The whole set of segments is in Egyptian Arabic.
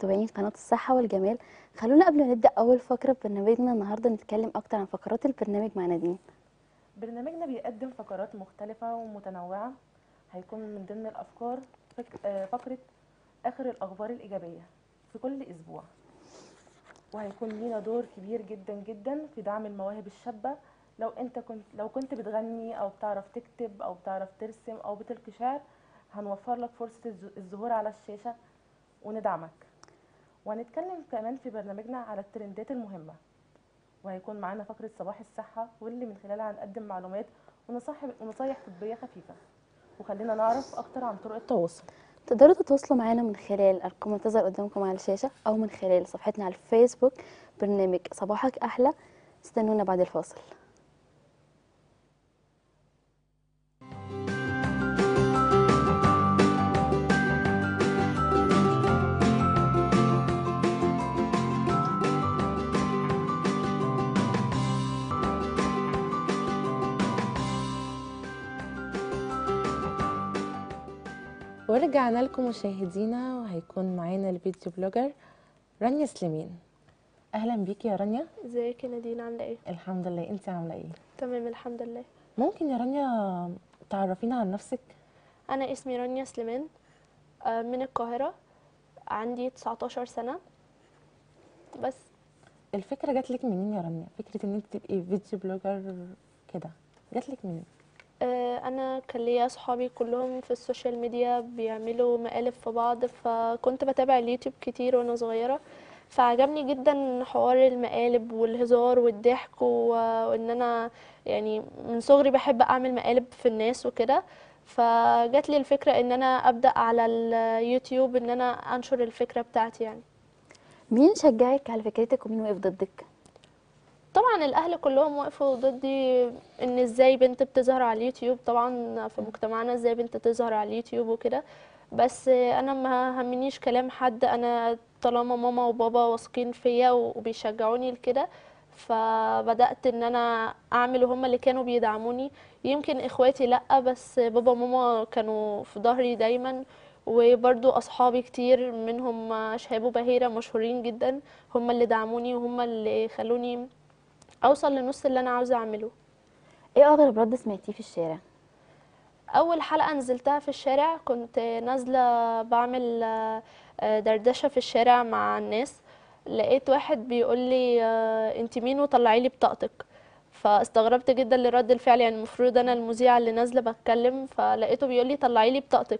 متابعين قناة الصحة والجمال خلونا قبل ما نبدأ أول فقرة في برنامجنا النهاردة نتكلم أكتر عن فقرات البرنامج مع نادين برنامجنا بيقدم فقرات مختلفة ومتنوعة هيكون من ضمن الأفكار فك... آه، فقرة آخر الأخبار الإيجابية في كل أسبوع وهيكون لينا دور كبير جدا جدا في دعم المواهب الشابة لو انت كنت لو كنت بتغني او بتعرف تكتب او بتعرف ترسم او بتلقي شعر هنوفر لك فرصة الز- الظهور على الشاشة وندعمك وهنتكلم كمان في برنامجنا على الترندات المهمة وهيكون معانا فقرة صباح الصحة واللي من خلالها هنقدم معلومات ونصايح ونصايح طبية خفيفة وخلينا نعرف أكتر عن طرق التواصل تقدروا تتواصلوا معانا من خلال أرقام اللي تظهر قدامكم على الشاشة أو من خلال صفحتنا على الفيسبوك برنامج صباحك أحلى استنونا بعد الفاصل ورجعنا لكم مشاهدينا وهيكون معانا الفيديو بلوجر رانيا سليمان اهلا بيكي يا رانيا ازيك يا نادين عامله ايه الحمد لله انت عامله ايه تمام الحمد لله ممكن يا رانيا تعرفينا عن نفسك انا اسمي رانيا سليمان آه، من القاهره عندي 19 سنه بس الفكره جات لك منين يا رانيا فكره ان انت تبقي فيديو بلوجر كده جات لك منين آه، انا كان ليا صحابي كلهم في السوشيال ميديا بيعملوا مقالب في بعض فكنت بتابع اليوتيوب كتير وانا صغيره فعجبني جدا حوار المقالب والهزار والضحك و- وان انا يعني من صغري بحب اعمل مقالب في الناس وكده فجات لي الفكره ان انا ابدا على اليوتيوب ان انا انشر الفكره بتاعتي يعني مين شجعك على فكرتك ومين وقف ضدك؟ طبعا الاهل كلهم وقفوا ضدي ان ازاي بنت بتظهر على اليوتيوب طبعا في مجتمعنا ازاي بنت تظهر على اليوتيوب وكده بس انا ما همنيش كلام حد انا طالما ماما وبابا واثقين فيا وبيشجعوني لكده فبدات ان انا اعمل وهم اللي كانوا بيدعموني يمكن اخواتي لا بس بابا وماما كانوا في ظهري دايما وبرضو اصحابي كتير منهم شهاب وبهيرة مشهورين جدا هم اللي دعموني وهم اللي خلوني اوصل لنص اللي انا عاوزه اعمله إيه أغرب رد سمعتيه في الشارع؟ اول حلقه نزلتها في الشارع كنت نازله بعمل آه، آه، دردشه في الشارع مع الناس لقيت واحد بيقول لي انت مين وطلعي لي بطاقتك فاستغربت جدا لرد الفعل يعني المفروض انا المذيعه اللي نازله بتكلم فلقيته بيقول لي طلعي لي بطاقتك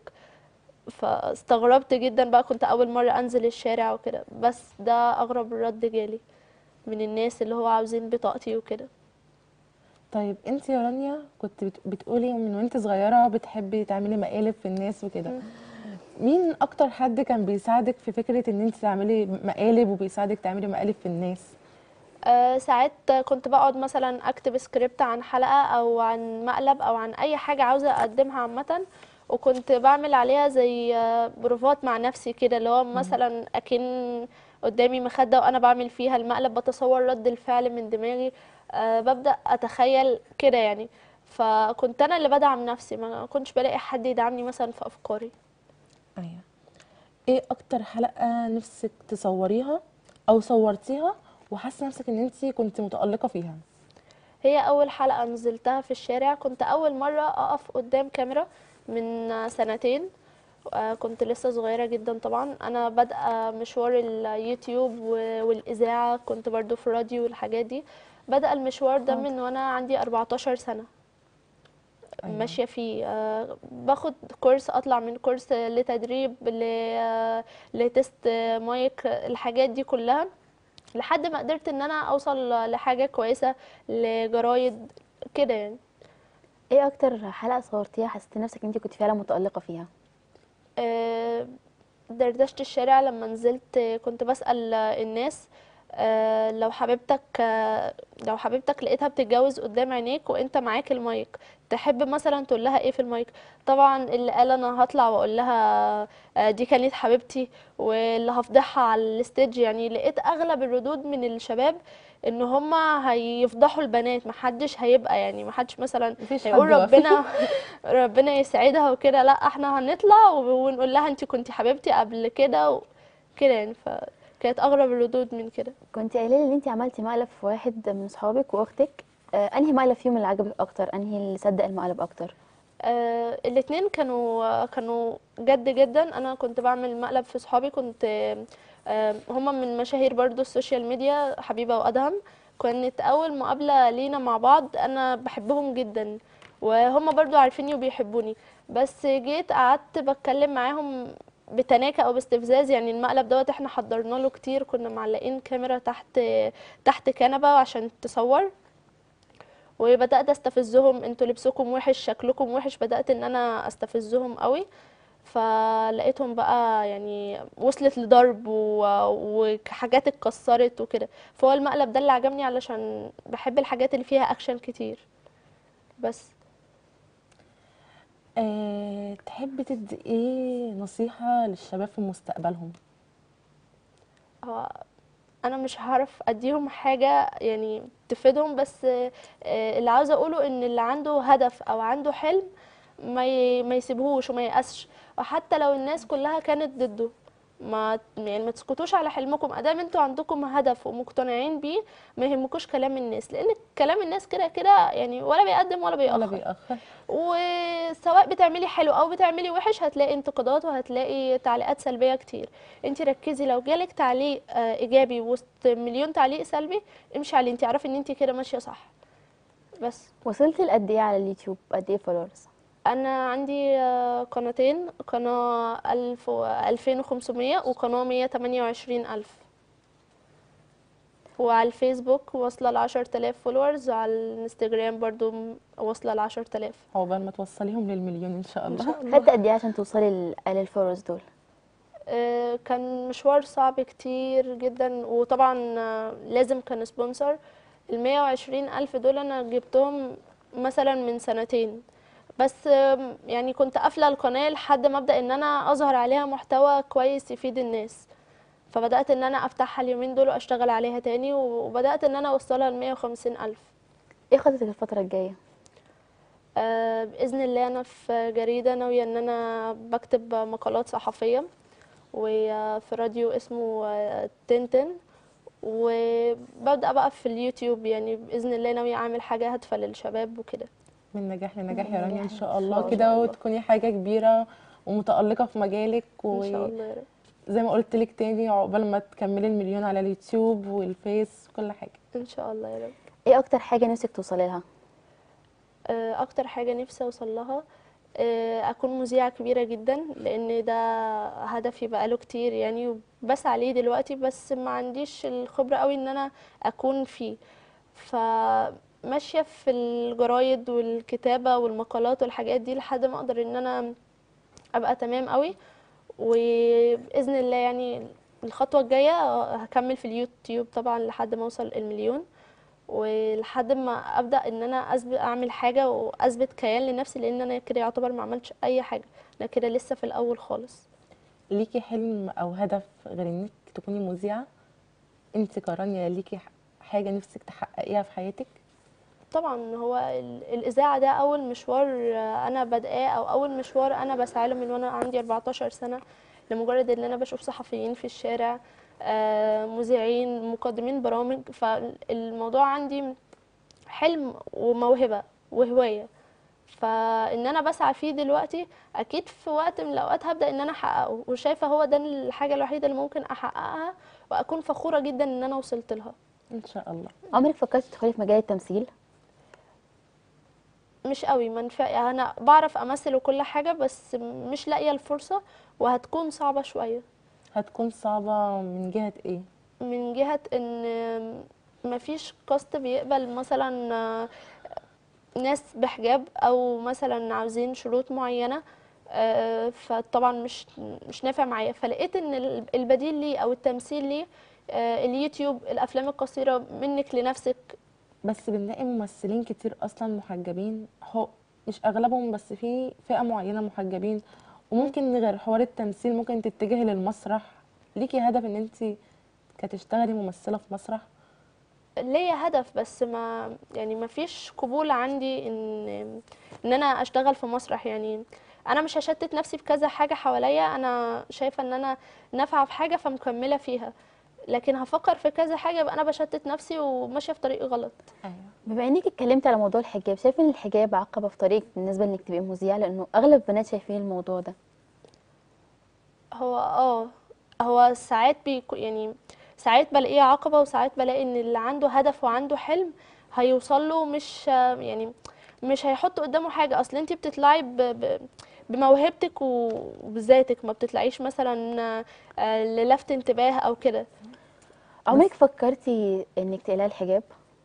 فاستغربت جدا بقى كنت اول مره انزل الشارع وكده بس ده اغرب رد جالي من الناس اللي هو عاوزين بطاقتي وكده طيب انت يا رانيا كنت بت- بتقولي من وانت صغيره بتحبي تعملي مقالب في الناس وكده مين اكتر حد كان بيساعدك في فكره ان انت تعملي مقالب وبيساعدك تعملي مقالب في الناس آه، ساعات كنت بقعد مثلا اكتب سكريبت عن حلقة او عن مقلب او عن اي حاجة عاوزة اقدمها عامة وكنت بعمل عليها زي آه، بروفات مع نفسي كده اللي هو مثلا اكن قدامي مخدة وانا بعمل فيها المقلب بتصور رد الفعل من دماغي آه، ببدأ اتخيل كده يعني فكنت انا اللي بدعم نفسي ما كنتش بلاقي حد يدعمني مثلا في افكاري ايوه ايه اكتر حلقه نفسك تصوريها او صورتيها وحاسه نفسك ان انت كنت متالقه فيها هي اول حلقة نزلتها في الشارع كنت اول مرة اقف قدام كاميرا من سنتين آه، كنت لسه صغيرة جدا طبعا انا بادئة مشوار اليوتيوب و- والاذاعة كنت برضو في الراديو والحاجات دي بدأ المشوار ده من وانا عندي 14 سنة أيوة. ماشية فيه آه، باخد كورس اطلع من كورس لتدريب ل آه، لتست مايك الحاجات دي كلها لحد ما قدرت ان انا اوصل لحاجة كويسة لجرايد كده يعني إيه أكتر حلقة صورتيها حسيتي نفسك إن أنت كنت فعلا متألقة فيها؟ آه، دردشة الشارع لما نزلت آه، كنت بسأل آه، الناس آه، لو حبيبتك آه، لو حبيبتك لقيتها بتتجوز قدام عينيك وانت معاك المايك تحب مثلا تقول لها ايه في المايك طبعا اللي قال انا هطلع واقول لها آه، دي كانت حبيبتي واللي هفضحها على الستيج يعني لقيت اغلب الردود من الشباب ان هما هيفضحوا البنات محدش هيبقى يعني محدش مثلا مفيش هيقول حد وافي. ربنا ربنا يسعدها وكده لا احنا هنطلع ونقول لها انت كنتي حبيبتي قبل كده و... كده يعني فكانت اغرب الردود من كده كنت قايله لي ان انت عملتي مقلب في واحد من صحابك واختك آه انهي مقلب فيهم اللي عجبك اكتر انهي اللي صدق المقلب اكتر آه الاتنين كانوا كانوا جد جدا انا كنت بعمل مقلب في صحابي كنت آه هما من مشاهير برضو السوشيال ميديا حبيبة وادهم كانت اول مقابلة لينا مع بعض انا بحبهم جدا وهم برضو عارفيني وبيحبوني بس جيت قعدت بتكلم معاهم بتناكة او باستفزاز يعني المقلب دوت احنا حضرنا له كتير كنا معلقين كاميرا تحت تحت كنبة عشان تصور وبدات استفزهم انتوا لبسكم وحش شكلكم وحش بدات ان انا استفزهم قوي فلقيتهم بقى يعني وصلت لضرب و- وحاجات اتكسرت وكده فهو المقلب ده اللي عجبني علشان بحب الحاجات اللي فيها اكشن كتير بس أه تحب تدي ايه نصيحة للشباب في مستقبلهم هو انا مش هعرف اديهم حاجه يعني تفيدهم بس آه، اللي عاوزه اقوله ان اللي عنده هدف او عنده حلم ما ي- ما يسيبهوش وما ييأسش وحتى لو الناس كلها كانت ضده ما يعني ما تسكتوش على حلمكم ادام انتوا عندكم هدف ومقتنعين بيه ما يهمكوش كلام الناس لان كلام الناس كده كده يعني ولا بيقدم ولا ولا بيأخر بيأخر وسواء بتعملي حلو او بتعملي وحش هتلاقي انتقادات وهتلاقي تعليقات سلبيه كتير انت ركزي لو جالك تعليق آه، ايجابي وسط مليون تعليق سلبي امشي عليه انت اعرفي ان انت كده ماشيه صح بس وصلتي لقد ايه على اليوتيوب قد ايه فولورز انا عندي آه، قناتين قناه 1000 و 2500 وقناه 128 الف وعلى الفيسبوك واصله ل 10000 فولورز وعلى الانستجرام برضو م- واصله ل 10000 عقبال ما توصليهم للمليون ان شاء الله خدت قد ايه عشان توصلي لل- للفولورز دول آه، كان مشوار صعب كتير جدا وطبعا آه، لازم كان سبونسر المية وعشرين ألف دول أنا جبتهم مثلا من سنتين بس آم، يعني كنت قافلة القناة لحد ما أبدأ إن أنا أظهر عليها محتوى كويس يفيد الناس فبدأت إن أنا أفتحها اليومين دول وأشتغل عليها تاني وبدأت إن أنا أوصلها لمية وخمسين ألف ايه خطتك الفتره الجايه آه، بإذن الله أنا في جريدة ناوية إن أنا بكتب مقالات صحفية وفي راديو اسمه آه، تنتن وببدأ بقى في اليوتيوب يعني بإذن الله ناوية أعمل حاجة هادفة للشباب وكده من نجاح لنجاح يا من رانيا نجاح ان إن شاء شاء الله الله. كده وتكوني حاجة كبيرة ومتألقة في مجالك إن شاء وزي الله يا رب ما قلت لك تاني عقبال ما تكملي المليون على اليوتيوب والفيس وكل حاجة إن شاء الله يا رب ايه اكتر حاجه نفسك توصلي لها آه، اكتر حاجه نفسي اوصل لها آه، اكون مذيعه كبيره جدا لان ده هدفي بقاله كتير يعني وبسعى ليه دلوقتي بس ما عنديش الخبره قوي ان انا اكون فيه فماشيه في الجرايد والكتابه والمقالات والحاجات دي لحد ما اقدر ان انا ابقى تمام قوي وباذن الله يعني الخطوه الجايه هكمل في اليوتيوب طبعا لحد ما اوصل المليون ولحد ما ابدا ان انا اثبت اعمل حاجه واثبت كيان لنفسي لان انا كده يعتبر ما عملتش اي حاجه انا كده لسه في الاول خالص ليكي حلم او هدف غير انك تكوني مذيعة انت كرانيا ليكي ح- حاجة نفسك تحققيها في حياتك طبعا هو ال- الاذاعه ده اول مشوار آه، انا بادئاه او اول مشوار انا بسعى له من وانا عندي 14 سنه لمجرد ان انا بشوف صحفيين في الشارع آه، مذيعين مقدمين برامج فالموضوع عندي حلم وموهبه وهوايه فان انا بسعى فيه دلوقتي اكيد في وقت من الاوقات هبدا ان انا احققه وشايفه هو ده الحاجه الوحيده اللي ممكن احققها واكون فخوره جدا ان انا وصلت لها ان شاء الله عمرك فكرتي تدخلي في مجال التمثيل مش قوي منفع يعني انا بعرف امثل وكل حاجه بس مش لاقيه الفرصه وهتكون صعبه شويه هتكون صعبة من جهة ايه من جهه ان مفيش كاست بيقبل مثلا آه، ناس بحجاب او مثلا عاوزين شروط معينه آه، فطبعا مش مش نافع معايا فلقيت ان ال- البديل ليه او التمثيل ليه آه، اليوتيوب الافلام القصيره منك لنفسك بس بنلاقي ممثلين كتير اصلا محجبين هو مش اغلبهم بس في فئة معينة محجبين وممكن غير حوار التمثيل ممكن تتجهي للمسرح ليكي هدف ان انت كتشتغلي ممثلة في مسرح ليا هدف بس ما يعني ما فيش قبول عندي ان ان انا اشتغل في مسرح يعني انا مش هشتت نفسي في كذا حاجه حواليا انا شايفه ان انا نافعه في حاجه فمكمله فيها لكن هفكر في كذا حاجه يبقى انا بشتت نفسي وماشيه في طريق غلط ايوه بما انك اتكلمت على موضوع الحجاب شايفه ان الحجاب عقبه في طريقك بالنسبه انك تبقي مذيعه لانه اغلب البنات شايفين الموضوع ده هو اه هو ساعات بيكو يعني ساعات بلاقيه عقبة وساعات بلاقي ان اللي عنده هدف وعنده حلم هيوصل له مش يعني مش هيحط قدامه حاجة اصل انت بتطلعي ب... ب... بموهبتك و- وبذاتك ما بتطلعيش مثلا آه، للفت انتباه او كده عمرك فكرتي انك تقلعي الحجاب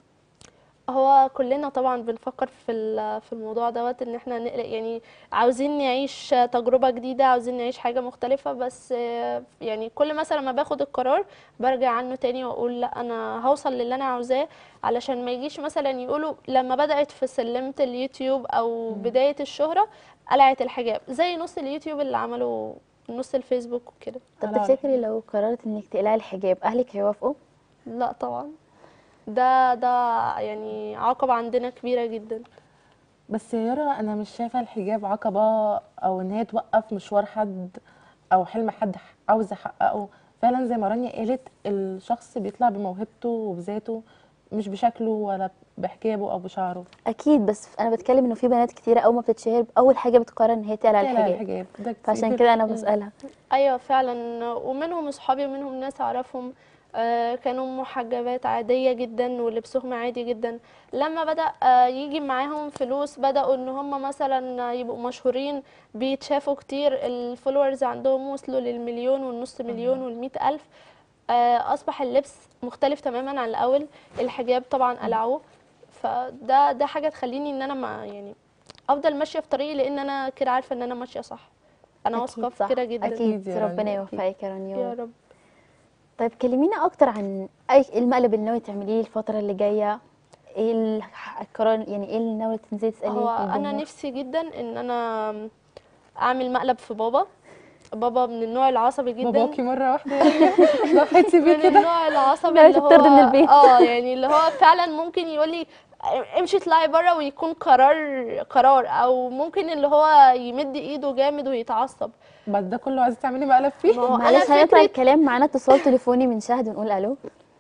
هو كلنا طبعا بنفكر في ال- في الموضوع دوت ان احنا نقلق يعني عاوزين نعيش تجربة جديدة عاوزين نعيش حاجة مختلفة بس آه، يعني كل مثلا ما باخد القرار برجع عنه تاني واقول لا انا هوصل للي انا عاوزاه علشان ما يجيش مثلا يقولوا لما بدأت في سلمة اليوتيوب او بداية الشهرة قلعت الحجاب زي نص اليوتيوب اللي عملوا نص الفيسبوك وكده طب على تفتكري لو قررت انك تقلعي الحجاب اهلك هيوافقوا لا طبعا ده ده يعني عقبة عندنا كبيرة جدا بس يا يارا انا مش شايفه الحجاب عقبه او ان هي توقف مشوار حد او حلم حد ح- عاوز يحققه فعلا زي ما رانيا قالت الشخص بيطلع بموهبته وبذاته مش بشكله ولا بحجابه او بشعره اكيد بس انا بتكلم انه في بنات كتيره اول ما بتتشهر اول حاجه بتقرر ان هي تقلع تقلع الحجاب الحجاب ده فعشان كتير. كده انا مم. بسالها ايوه فعلا ومنهم اصحابي ومنهم ناس اعرفهم آه، كانوا محجبات عادية جدا ولبسهم عادي جدا لما بدأ آه، يجي معاهم فلوس بدأوا ان هم مثلا يبقوا مشهورين بيتشافوا كتير الفولورز عندهم وصلوا للمليون والنص مليون والمئة ألف آه، أصبح اللبس مختلف تماما عن الأول الحجاب طبعا قلعوه فده ده حاجة تخليني ان انا ما يعني افضل ماشية في طريقي لان انا كده عارفة ان انا ماشية صح انا واثقة أكيد في صح. كده جدا اكيد أكيد يا ربنا رانيا، يوفقك يا يا رانيا رب طيب كلمينا اكتر عن اي المقلب اللي ناوي تعمليه الفتره اللي جايه ايه الح- القرار يعني ايه اللي ناوي تنزلي تساليه هو انا الجمهور؟ نفسي جدا ان انا اعمل مقلب في بابا بابا من النوع العصبي جدا باباكي مره واحده يا رانيا ضحيتي بيه من كده النوع العصبي ناوية اللي هو تطرد من البيت. اه يعني اللي هو فعلا ممكن يقول لي امشي اطلعي بره ويكون قرار قرار او ممكن اللي هو يمد ايده جامد ويتعصب بعد ده كله عايزه تعملي مقلب فيه ما هو انا معلش هنطلع فكره الكلام معانا اتصال تليفوني من شهد ونقول الو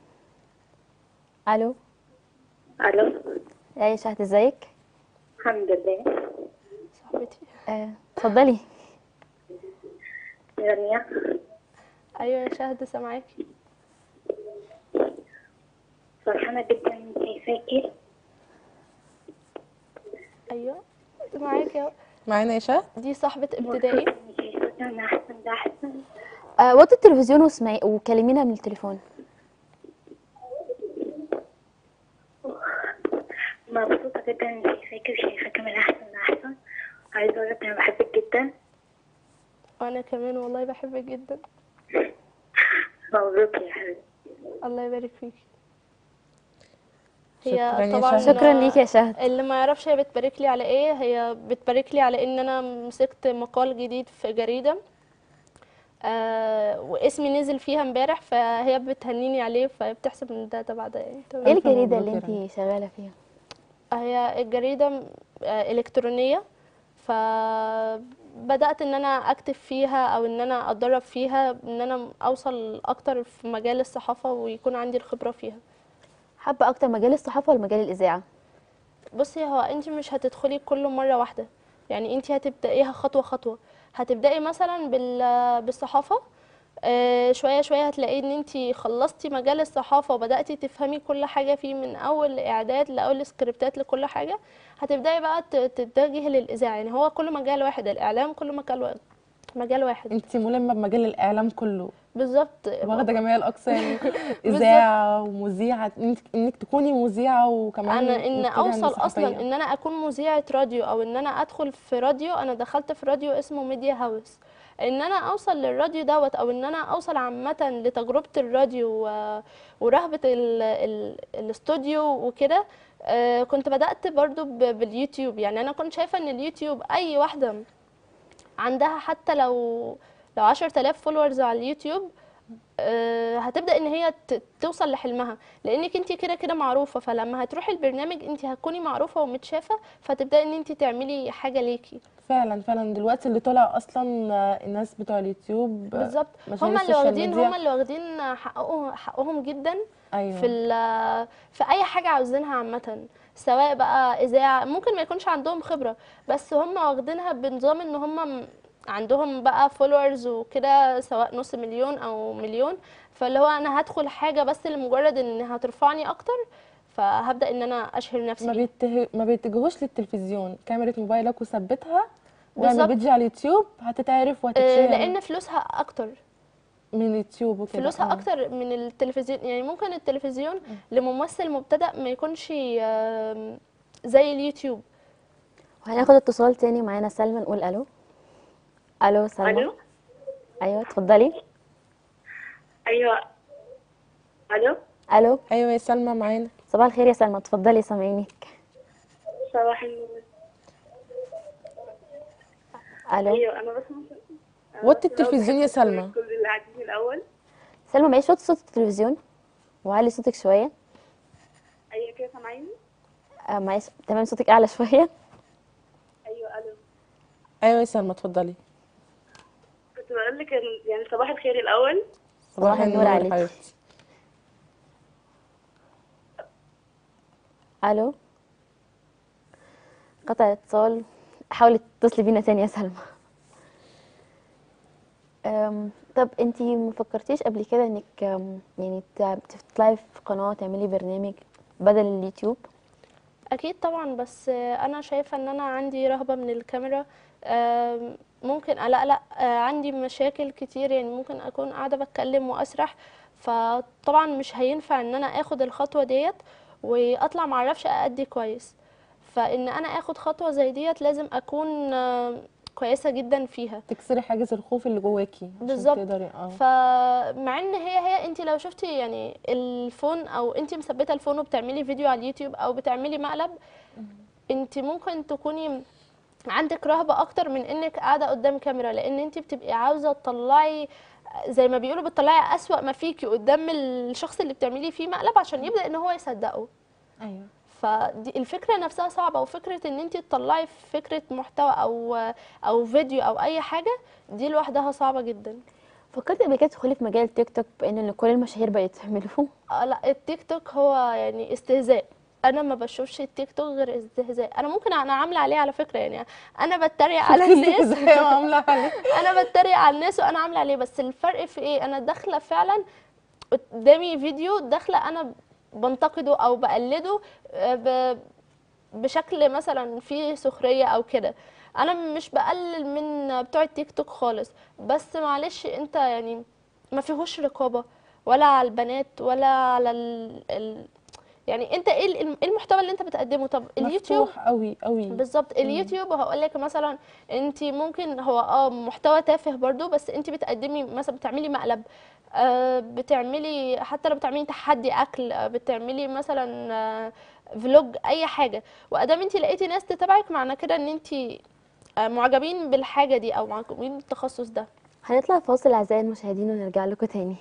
الو الو يا شهد ازيك الحمد لله صاحبتي آه، اتفضلي رانيا ايوه يا شهد سامعاكي فرحانة جدا شايفاكي ايوه معاكي اهو. معانا يا شهد دي صاحبة ابتدائي شايفاكي أنا أحسن ده أحسن آه، وطي التلفزيون واسمعي وكلمينا من التليفون مبسوطة جدا إني شايفاكي وشايفاكي من أحسن لأحسن عايزة أقول لك أنا بحبك جدا وانا كمان والله بحبك جدا مبروك يا حبيبتي الله يبارك فيكي شكراً هي يا طبعا شهد. شكرا ليك يا شهد اللي ما يعرفش هي بتبارك لي على ايه هي بتبارك لي على ان انا مسكت مقال جديد في جريدة آه واسمي نزل فيها امبارح فهي بتهنيني عليه فبتحسب ان ده تبع ده يعني تمام. ايه ألف الجريده مبروك اللي يا رانيا. انت شغاله فيها هي الجريدة م- آه، إلكترونية فبدأت إن أنا أكتب فيها أو إن أنا أتدرب فيها إن أنا أوصل أكتر في مجال الصحافة ويكون عندي الخبرة فيها حابه اكتر مجال الصحافه ولا مجال الاذاعه بصي هو انت مش هتدخلي كله مره واحده يعني انت هتبدايها خطوه خطوه هتبداي مثلا بال- بالصحافه آه، شويه شويه هتلاقي ان انت خلصتي مجال الصحافه وبداتي تفهمي كل حاجه فيه من اول اعداد لاول سكريبتات لكل حاجه هتبداي بقى ت- تتجهي للاذاعه يعني هو كله مجال واحد الاعلام كله مجال واحد مجال واحد انت ملمه بمجال الاعلام كله بالظبط واخده جميع الاقسام اذاعه ومذيعه انك انك تكوني مذيعه وكمان انا ان مبتدئة من اوصل اصلا صحفية. ان انا اكون مذيعه راديو او ان انا ادخل في راديو انا دخلت في راديو اسمه ميديا هاوس ان انا اوصل للراديو دوت او ان انا اوصل عامه لتجربه الراديو و- ورهبه ال ال الاستوديو وكده آه، كنت بدات برضو ب- باليوتيوب يعني انا كنت شايفه ان اليوتيوب اي واحده عندها حتى لو لو 10000 فولورز على اليوتيوب آه، هتبدا ان هي ت- توصل لحلمها لانك انت كده كده معروفه فلما هتروحي البرنامج انت هتكوني معروفه ومتشافه فتبداي ان انت تعملي حاجه ليكي فعلا فعلا دلوقتي اللي طلع اصلا آه، الناس بتوع اليوتيوب آه، بالظبط مشاهير هما اللي السوشيال واخدين ميديا. هما اللي واخدين حقهم حقهم جدا ايوه في ال- في اي حاجه عاوزينها عامه سواء بقى اذاعه ممكن ما يكونش عندهم خبره بس هم واخدينها بنظام ان هم عندهم بقى فولورز وكده سواء نص مليون او مليون فاللي هو انا هدخل حاجه بس لمجرد ان هترفعني اكتر فهبدا ان انا اشهر ما نفسي بيته... ما بيتجهوش للتلفزيون كاميرا موبايلك وثبتها واعمل بالظبط. فيديو على اليوتيوب هتتعرف آه، وهتتشهر لان فلوسها اكتر من اليوتيوب وكده فلوسها آه. اكتر من التلفزيون يعني ممكن التلفزيون لممثل مبتدأ ما يكونش آم، زي اليوتيوب وهناخد اتصال تاني معانا سلمى نقول الو الو سلمى الو ايوه اتفضلي ايوه الو الو ايوه يا سلمى معانا صباح الخير يا سلمى اتفضلي سامعينك صباح النور الو ايوه انا بس ممكن أنا وطي بس التلفزيون يا بحب سلمى. كل اللي قاعدين الاول سلمى معيش وطي صوت التلفزيون وعلي صوتك شويه ايوه كده سامعيني آه معيش تمام صوتك اعلى شويه ايوه الو ايوه يا سلمى اتفضلي كنت بقول لك إن- يعني صباح الخير الاول صباح النور يا عليكي. حبيبتي الو قطع اتصال حاولي تتصلي بينا تاني يا سلمى أم، طب انتي ما فكرتيش قبل كده انك أم، يعني تع- تطلعي في قناه تعملي برنامج بدل اليوتيوب اكيد طبعا بس آه، انا شايفه ان انا عندي رهبه من الكاميرا آم، ممكن لا لا عندي مشاكل كتير يعني ممكن اكون قاعده بتكلم واسرح فطبعا مش هينفع ان انا اخد الخطوه ديت واطلع معرفش ادي كويس فان انا اخد خطوه زي ديت لازم اكون آم، كويسه جدا فيها تكسري حاجز الخوف اللي جواكي عشان بالظبط. تقدري اه فمع ان هي هي انت لو شفتي يعني الفون او انت مثبته الفون وبتعملي فيديو على اليوتيوب او بتعملي مقلب انت ممكن تكوني عندك رهبه اكتر من انك قاعده قدام كاميرا لان انت بتبقي عاوزه تطلعي زي ما بيقولوا بتطلعي اسوأ ما فيكي قدام الشخص اللي بتعملي فيه مقلب عشان يبدا ان هو يصدقه ايوه فدي الفكره نفسها صعبه وفكره ان انت تطلعي فكره محتوى او او فيديو او اي حاجه دي لوحدها صعبه جدا فكرتي قبل كده تدخلي في مجال التيك توك بان ان كل المشاهير بقت يعملوه آه لا التيك توك هو يعني استهزاء انا ما بشوفش التيك توك غير استهزاء انا ممكن انا عامله عليه على فكره يعني انا بتريق على الناس زي ما عامله عليه انا بتريق على الناس وانا عامله عليه بس الفرق في ايه انا داخله فعلا قدامي فيديو داخله انا بنتقده او بقلده آه، ب- بشكل مثلا فيه سخريه او كده انا مش بقلل من بتوع التيك توك خالص بس معلش انت يعني ما فيهوش رقابه ولا على البنات ولا على ال... ال... يعني انت ايه ال- إيه المحتوى اللي انت بتقدمه طب اليوتيوب مفتوح قوي قوي بالظبط اليوتيوب هقول لك مثلا انت ممكن هو اه محتوى تافه برضو بس انت بتقدمي مثلا بتعملي مقلب آه بتعملي حتى لو بتعملي تحدي اكل آه بتعملي مثلا آه فلوج اي حاجه وادام انت لقيتي ناس تتابعك معنى كده ان انت آه معجبين بالحاجه دي او معجبين بالتخصص ده هنطلع فاصل اعزائي المشاهدين ونرجع لكم تاني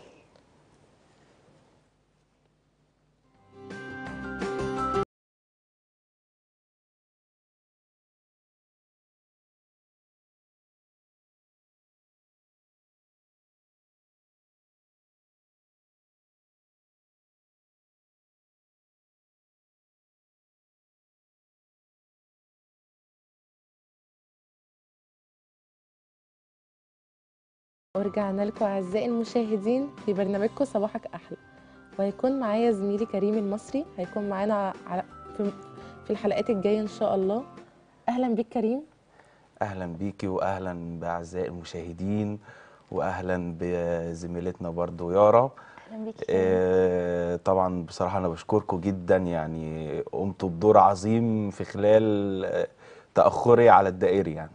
ورجعنا لكم اعزائي المشاهدين في برنامجكم صباحك احلى وهيكون معايا زميلي كريم المصري هيكون معانا على في في الحلقات الجايه ان شاء الله اهلا بيك كريم اهلا بيكي واهلا باعزائي المشاهدين واهلا بزميلتنا برضو يارا اهلا بيكي آه، طبعا بصراحه انا بشكركم جدا يعني قمتوا بدور عظيم في خلال آه، تاخري على الدائري يعني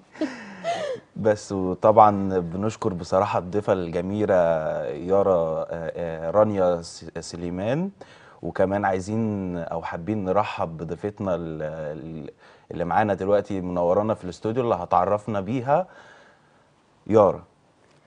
بس وطبعا بنشكر بصراحه الضيفه الجميله يارا آه، آه، رانيا س- سليمان وكمان عايزين او حابين نرحب بضيفتنا ال- ال- اللي معانا دلوقتي منورانا في الاستوديو اللي هتعرفنا بيها يارا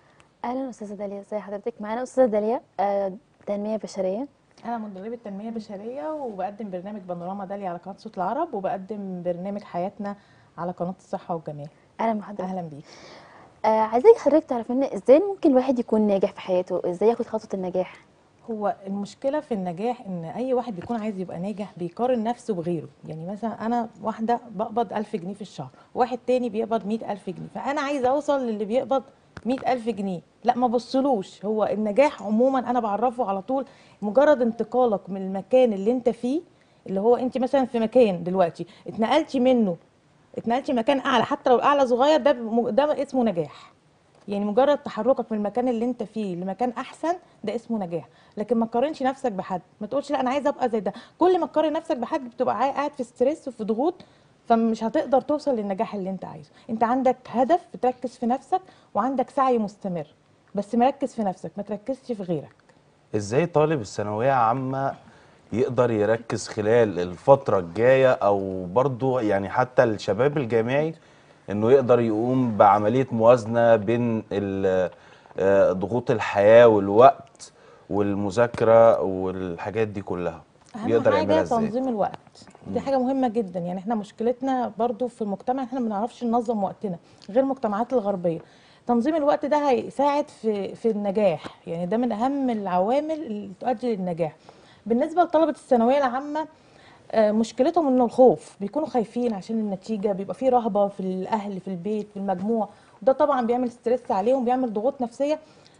اهلا استاذه داليا ازي حضرتك معانا استاذه داليا آه، تنميه بشريه انا مدربه تنميه بشريه وبقدم برنامج بانوراما داليا على قناه صوت العرب وبقدم برنامج حياتنا على قناه الصحه والجمال اهلا بحضرتك اهلا بيك آه عايزاك حضرتك تعرف لنا ازاي ممكن الواحد يكون ناجح في حياته ازاي ياخد خطوه النجاح هو المشكله في النجاح ان اي واحد بيكون عايز يبقى ناجح بيقارن نفسه بغيره يعني مثلا انا واحده بقبض 1000 جنيه في الشهر واحد تاني بيقبض 100000 جنيه فانا عايزه اوصل للي بيقبض 100000 جنيه لا ما بصلوش هو النجاح عموما انا بعرفه على طول مجرد انتقالك من المكان اللي انت فيه اللي هو انت مثلا في مكان دلوقتي اتنقلتي منه اتنقلتي مكان اعلى حتى لو الاعلى صغير ده بم- ده اسمه نجاح يعني مجرد تحركك من المكان اللي انت فيه لمكان احسن ده اسمه نجاح لكن ما تقارنش نفسك بحد ما تقولش لا انا عايزه ابقى زي ده كل ما تقارن نفسك بحد بتبقى عا- قاعد في ستريس وفي ضغوط فمش هتقدر توصل للنجاح اللي انت عايزه انت عندك هدف بتركز في نفسك وعندك سعي مستمر بس مركز في نفسك ما تركزش في غيرك ازاي طالب الثانويه عامه يقدر يركز خلال الفتره الجايه او برضو يعني حتى الشباب الجامعي انه يقدر يقوم بعمليه موازنه بين ال- آه، ضغوط الحياه والوقت والمذاكره والحاجات دي كلها اهم يقدر يعملها حاجه ازاي تنظيم الوقت دي حاجه مهمه جدا يعني احنا مشكلتنا برضو في المجتمع احنا ما بنعرفش ننظم وقتنا غير المجتمعات الغربيه تنظيم الوقت ده هيساعد في في النجاح يعني ده من اهم العوامل اللي تؤدي للنجاح بالنسبه لطلبه الثانويه العامه آه، مشكلتهم انه الخوف بيكونوا خايفين عشان النتيجه بيبقى في رهبه في الاهل في البيت في المجموع وده طبعا بيعمل ستريس عليهم بيعمل ضغوط نفسيه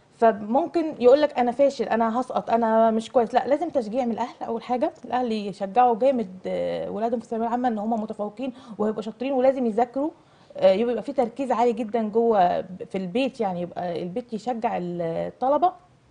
فممكن يقول لك انا فاشل انا هسقط انا مش كويس لا لازم تشجيع من الاهل اول حاجه الاهل يشجعوا جامد آه، ولادهم في الثانويه العامه ان هم متفوقين وهيبقوا شاطرين ولازم يذاكروا آه، يبقى في تركيز عالي جدا جوه في البيت يعني يبقى البيت يشجع الطلبه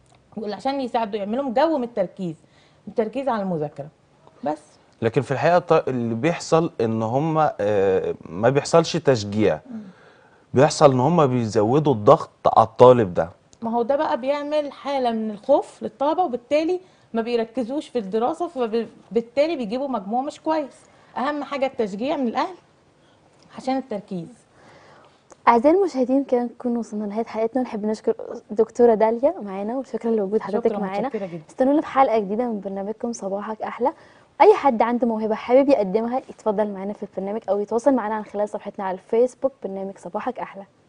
عشان يساعدوا يعملوا جو من التركيز التركيز على المذاكره بس لكن في الحقيقه ط- اللي بيحصل ان هم آه، ما بيحصلش تشجيع بيحصل ان هم بيزودوا الضغط على الطالب ده ما هو ده بقى بيعمل حالة من الخوف للطلبة وبالتالي ما بيركزوش في الدراسة فبالتالي بيجيبوا مجموع مش كويس أهم حاجة التشجيع من الأهل عشان التركيز اعزائي المشاهدين كده نكون وصلنا لنهايه حلقتنا ونحب نشكر دكتوره داليا معانا وشكرا لوجود حضرتك شكرا معانا متشكرة جدا استنونا في حلقه جديده من برنامجكم صباحك احلى اي حد عنده موهبه حابب يقدمها يتفضل معانا في البرنامج او يتواصل معانا عن خلال صفحتنا على الفيسبوك برنامج صباحك احلى